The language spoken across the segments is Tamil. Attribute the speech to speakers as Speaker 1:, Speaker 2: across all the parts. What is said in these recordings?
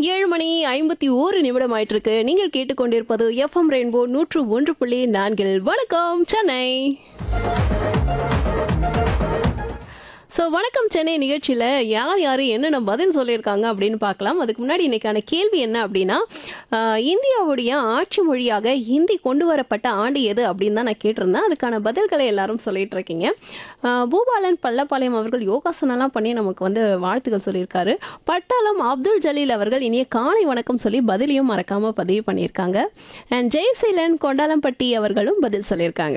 Speaker 1: ஏழு மணி ஐம்பத்தி ஓரு நிமிடம் ஆயிட்டு இருக்கு நீங்கள் கேட்டுக்கொண்டிருப்பது எஃப்எம் ரெயின்போ நூற்று ஒன்று புள்ளி நான்கில் வணக்கம் சென்னை ஸோ வணக்கம் சென்னை நிகழ்ச்சியில் யார் யார் என்னென்ன பதில் சொல்லியிருக்காங்க அப்படின்னு பார்க்கலாம் அதுக்கு முன்னாடி இன்னைக்கான கேள்வி என்ன அப்படின்னா ஆஹ், இந்தியாவுடைய ஆட்சி மொழியாக ஹிந்தி கொண்டு வரப்பட்ட ஆண்டு எது அப்படின்னு தான் நான் கேட்டிருந்தேன் அதுக்கான பதில்களை எல்லாரும் சொல்லிட்டு இருக்கீங்க ஆஹ், பூபாலன் பள்ளப்பாளையம் அவர்கள் யோகாசனம்லாம் பண்ணி நமக்கு வந்து வாழ்த்துக்கள் சொல்லியிருக்காரு பட்டாளம் அப்துல் ஜலீல் அவர்கள் இனிய காலை வணக்கம் சொல்லி பதிலையும் மறக்காமல் பதிவு பண்ணியிருக்காங்க அண்ட் ஜெயசீலன் கொண்டாலம்பட்டி அவர்களும் பதில் சொல்லியிருக்காங்க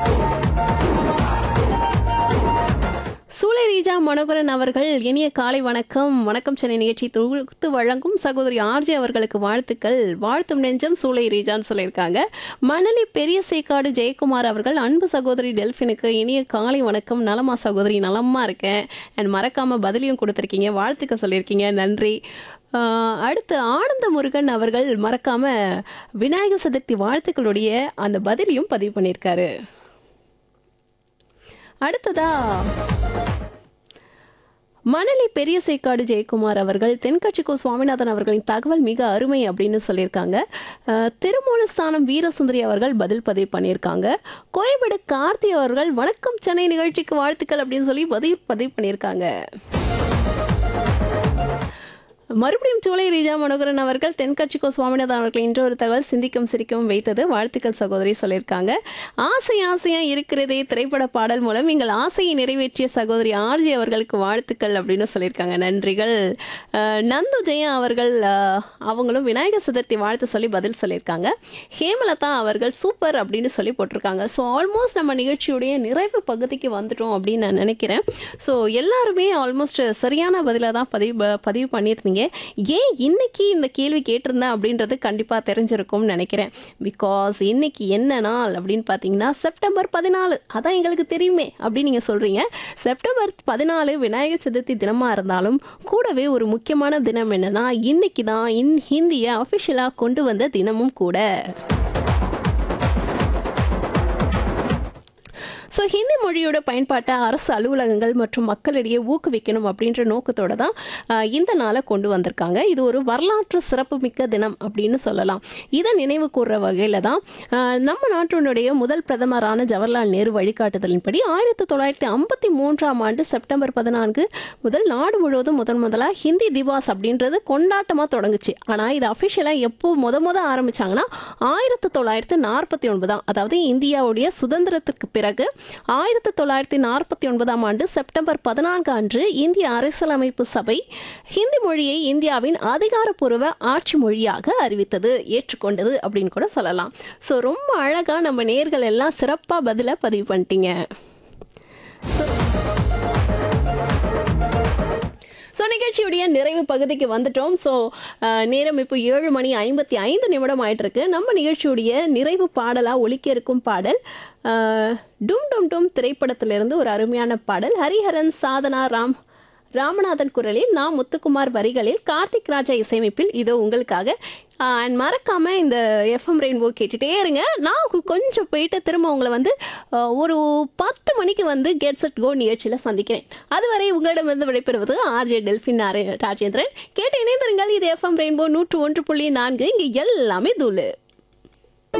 Speaker 1: சூளை ரீஜா மனோகரன் அவர்கள் இனிய காலை வணக்கம் வணக்கம் சென்னை நிகழ்ச்சி தொகுத்து வழங்கும் சகோதரி ஆர்ஜே அவர்களுக்கு வாழ்த்துக்கள் வாழ்த்தும் நெஞ்சம் சூளை ரீஜான்னு சொல்லியிருக்காங்க மணலி பெரிய சேக்காடு ஜெயக்குமார் அவர்கள் அன்பு சகோதரி டெல்ஃபினுக்கு இனிய காலை வணக்கம் நலமா சகோதரி நலமா இருக்கேன் அண்ட் மறக்காம பதிலையும் கொடுத்துருக்கீங்க வாழ்த்துக்க சொல்லியிருக்கீங்க நன்றி ஆஹ் அடுத்து ஆனந்த முருகன் அவர்கள் மறக்காம விநாயகர் சதுர்த்தி வாழ்த்துக்களுடைய அந்த பதிலையும் பதிவு பண்ணியிருக்காரு அடுத்ததா மணலி பெரிய சேக்காடு ஜெயக்குமார் அவர்கள் தென்கட்சிக்கோ சுவாமிநாதன் அவர்களின் தகவல் மிக அருமை அப்படின்னு சொல்லியிருக்காங்க அஹ், திருமூலஸ்தானம் வீரசுந்தரி அவர்கள் பதில் பதிவு பண்ணியிருக்காங்க கோயம்பேடு கார்த்தி அவர்கள் வணக்கம் சென்னை நிகழ்ச்சிக்கு வாழ்த்துக்கள் அப்படின்னு சொல்லி பதிவு பதிவு பண்ணியிருக்காங்க மறுபடியும் சோலை ரீஜா மனோகரன் அவர்கள் தென்கட்சிக்கோ சுவாமிநாதன் அவர்கள் இன்று ஒரு தகவல் சிந்திக்கும் சிரிக்கவும் வைத்தது வாழ்த்துக்கள் சகோதரி சொல்லியிருக்காங்க ஆசை ஆசையா இருக்கிறதே திரைப்பட பாடல் மூலம் எங்கள் ஆசையை நிறைவேற்றிய சகோதரி ஆர்ஜி அவர்களுக்கு வாழ்த்துக்கள் அப்படின்னு சொல்லியிருக்காங்க நன்றிகள் அஹ், நந்து ஜெயா அவர்கள் அஹ், அவங்களும் விநாயகர் சதுர்த்தி வாழ்த்து சொல்லி பதில் சொல்லியிருக்காங்க ஹேமலதா அவர்கள் சூப்பர் அப்படின்னு சொல்லி போட்டிருக்காங்க ஸோ ஆல்மோஸ்ட் நம்ம நிகழ்ச்சியுடைய நிறைவு பகுதிக்கு வந்துட்டோம் அப்படின்னு நான் நினைக்கிறேன் ஸோ எல்லாருமே ஆல்மோஸ்ட் சரியான பதிலாக தான் பதிவு பதிவு பண்ணியிருந்தீங்க ஏன் இன்னைக்கு இந்த கேள்வி கேட்டிருந்தேன் அப்படின்றது கண்டிப்பாக தெரிஞ்சிருக்கும்னு நினைக்கிறேன் பிகாஸ் இன்னைக்கு என்ன நாள் அப்படின்னு பார்த்தீங்கன்னா செப்டம்பர் பதினாலு அதான் எங்களுக்கு தெரியுமே அப்படின்னு நீங்கள் சொல்கிறீங்க செப்டம்பர் பதினாலு விநாயகர் சதுர்த்தி தினமாக இருந்தாலும் கூடவே ஒரு முக்கியமான தினம் என்னன்னா இன்னைக்கு தான் இன் ஹிந்தியை அஃபிஷியலாக கொண்டு வந்த தினமும் கூட ஸோ ஹிந்தி மொழியோட பயன்பாட்டை அரசு அலுவலகங்கள் மற்றும் மக்களிடையே ஊக்குவிக்கணும் அப்படின்ற நோக்கத்தோட தான் ஆஹ், இந்த நாளை கொண்டு வந்திருக்காங்க இது ஒரு வரலாற்று சிறப்புமிக்க தினம் அப்படின்னு சொல்லலாம் இதை நினைவு கூறுற வகையில் தான் ஆஹ், நம்ம நாட்டினுடைய முதல் பிரதமரான ஜவஹர்லால் நேரு வழிகாட்டுதலின்படி ஆயிரத்தி தொள்ளாயிரத்தி ஐம்பத்தி மூன்றாம் ஆண்டு செப்டம்பர் பதினான்கு முதல் நாடு முழுவதும் முதன் முதலாக ஹிந்தி திவாஸ் அப்படின்றது கொண்டாட்டமாக தொடங்குச்சு ஆனால் இது அஃபிஷியலாக எப்போ முத முத ஆரம்பிச்சாங்கன்னா ஆயிரத்தி தொள்ளாயிரத்தி நாற்பத்தி ஒன்பதாம் அதாவது இந்தியாவுடைய சுதந்திரத்திற்கு பிறகு ஆயிரத்தி தொள்ளாயிரத்தி நாற்பத்தி ஒன்பதாம் ஆண்டு செப்டம்பர் பதினான்கு அன்று இந்திய அரசியலமைப்பு சபை ஹிந்தி மொழியை இந்தியாவின் அதிகாரப்பூர்வ ஆட்சி மொழியாக அறிவித்தது ஏற்றுக்கொண்டது அப்படின்னு கூட சொல்லலாம் ஸோ ரொம்ப அழகாக நம்ம நேர்கள் எல்லாம் சிறப்பாக பதிலை பதிவு பண்ணிட்டீங்க ஸோ நிகழ்ச்சியுடைய நிறைவு பகுதிக்கு வந்துட்டோம் ஸோ நேரம் இப்போ ஏழு மணி ஐம்பத்தி ஐந்து நிமிடம் ஆயிட்டு இருக்கு நம்ம நிகழ்ச்சியுடைய நிறைவு பாடலாக ஒலிக்க இருக்கும் பாடல் அஹ், டும் டும் டும் திரைப்படத்திலிருந்து ஒரு அருமையான பாடல் ஹரிஹரன் சாதனா ராம் ராமநாதன் குரலில் நான் முத்துக்குமார் வரிகளில் கார்த்திக் ராஜா இசையமைப்பில் இதோ உங்களுக்காக அண்ட் மறக்காம இந்த எஃப்எம் ரெயின்போ கேட்டுட்டே இருங்க நான் கொ- கொஞ்சம் போயிட்டு திரும்ப உங்களை வந்து ஆஹ், ஒரு பத்து மணிக்கு வந்து கெட் செட் கோ நிகழ்ச்சியில் சந்திக்கிறேன் அதுவரை உங்களிடமிருந்து விடைபெறுவது ஆர்ஜே டெல்ஃபின் நாரே- ராஜேந்திரன் கேட்டு இணைந்திருங்கள் இது எஃப்எம் ரெயின்போ நூற்று ஒன்று புள்ளி நான்கு இங்கே எல்லாமே தூளு